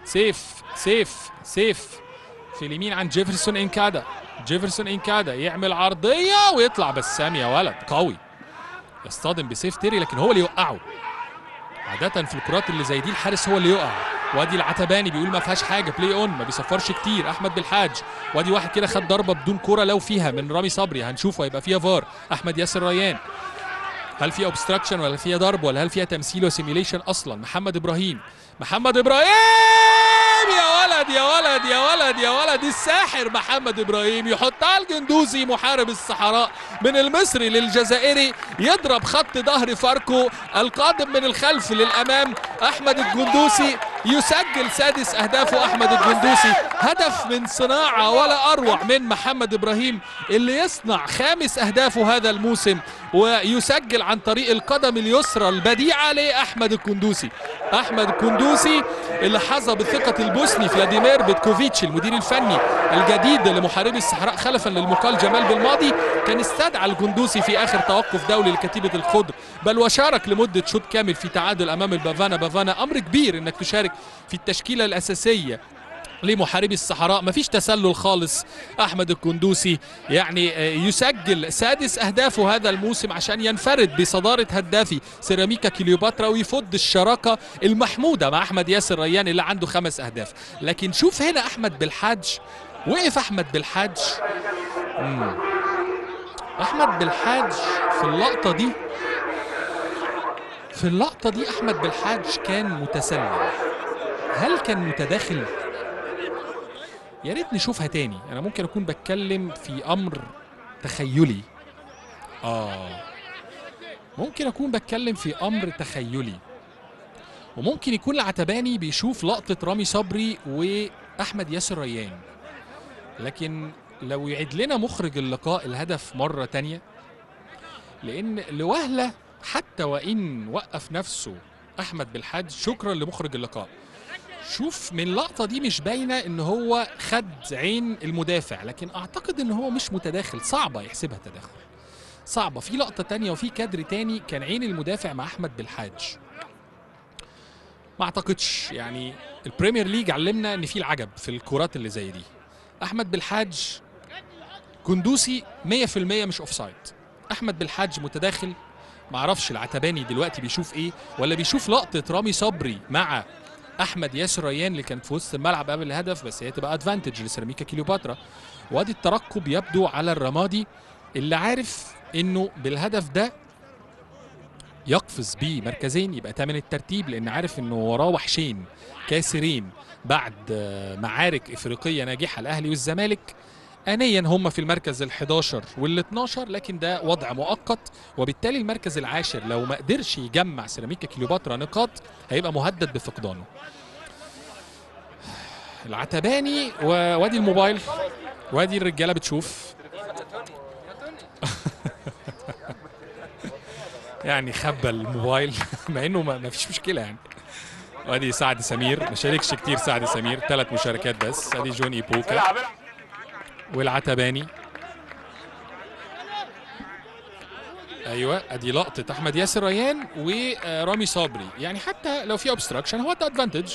سيف سيف سيف في اليمين عن جيفرسون انكادا جيفرسون انكادا يعمل عرضيه ويطلع بسام يا ولد قوي يصطدم بسيف تيري لكن هو اللي يوقعه عادة في الكرات اللي زي دي الحارس هو اللي يقع وادي العتباني بيقول ما فيهاش حاجه بلاي اون ما بيصفرش كتير احمد بالحاج وادي واحد كده خد ضربه بدون كوره لو فيها من رامي صبري هنشوف هيبقى فيها فار احمد ياسر ريان هل فيها اوبستراكشن ولا فيها ضرب ولا هل فيها تمثيل وسيميليشن اصلا محمد ابراهيم محمد ابراهيم يا ولد يا ولد يا ولد يا ولد الساحر محمد ابراهيم يحطها الجندوزي محارب الصحراء من المصري للجزائري يضرب خط ظهر فاركو القادم من الخلف للامام احمد الجندوسي يسجل سادس اهدافه احمد الجندوسي هدف من صناعه ولا اروع من محمد ابراهيم اللي يصنع خامس اهدافه هذا الموسم ويسجل عن طريق القدم اليسرى البديعه لاحمد الكندوسي احمد الكندوسي اللي حظى بثقه البوسني فلاديمير بيتكوفيتش المدير الفني الجديد لمحاربي الصحراء خلفا للمقال جمال بالماضي كان استدعى الجندوسي في اخر توقف دولي لكتيبه الخضر بل وشارك لمده شوط كامل في تعادل امام البافانا بافانا امر كبير انك تشارك في التشكيله الاساسيه لمحاربي الصحراء مفيش تسلل خالص احمد الكندوسي يعني آه، يسجل سادس اهدافه هذا الموسم عشان ينفرد بصداره هدافي سيراميكا كليوباترا ويفض الشراكه المحموده مع احمد ياسر ريان اللي عنده خمس اهداف لكن شوف هنا احمد بالحاج وقف احمد بالحاج مم. احمد بالحاج في اللقطه دي في اللقطه دي احمد بالحاج كان متسلل هل كان متداخل يا ريت نشوفها تاني انا ممكن اكون بتكلم في امر تخيلي اه ممكن اكون بتكلم في امر تخيلي وممكن يكون العتباني بيشوف لقطة رامي صبري واحمد ياسر ريان لكن لو يعيد لنا مخرج اللقاء الهدف مرة تانية لان لوهلة حتى وان وقف نفسه احمد بالحاج شكرا لمخرج اللقاء شوف من اللقطة دي مش باينة ان هو خد عين المدافع لكن اعتقد ان هو مش متداخل صعبة يحسبها تداخل صعبة في لقطة تانية وفي كادر تاني كان عين المدافع مع احمد بالحاج ما اعتقدش يعني البريمير ليج علمنا ان في العجب في الكرات اللي زي دي احمد بالحاج كندوسي 100% مش اوف سايد احمد بالحاج متداخل معرفش العتباني دلوقتي بيشوف ايه ولا بيشوف لقطة رامي صبري مع احمد ياسر ريان اللي كان في وسط الملعب قبل الهدف بس هي تبقى ادفانتج لسيراميكا كليوباترا وادي الترقب يبدو على الرمادي اللي عارف انه بالهدف ده يقفز بيه مركزين يبقى تامن الترتيب لان عارف انه وراه وحشين كاسرين بعد آه، معارك افريقيه ناجحه الاهلي والزمالك آنيا هم في المركز ال11 وال12 لكن ده وضع مؤقت وبالتالي المركز العاشر لو ما قدرش يجمع سيراميكا كليوباترا نقاط هيبقى مهدد بفقدانه العتباني ووادي الموبايل وادي الرجاله بتشوف يعني خبى الموبايل مع انه ما ما فيش مشكله يعني وادي سعد سمير ما شاركش كتير سعد سمير ثلاث مشاركات بس ادي جون ايبوكا والعتباني ايوه ادي لقطه احمد ياسر ريان ورامي صبري يعني حتى لو في اوبستراكشن هو ده ادفانتج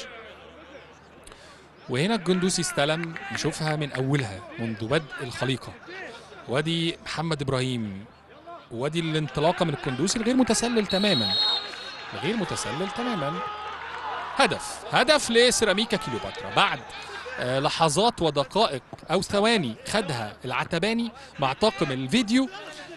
وهنا الجندوسي استلم نشوفها من اولها منذ بدء الخليقه وادي محمد ابراهيم وادي الانطلاقه من الكندوسي الغير متسلل تماما الغير متسلل تماما هدف هدف لسيراميكا كليوباترا بعد آه، لحظات ودقائق او ثواني خدها العتباني مع طاقم الفيديو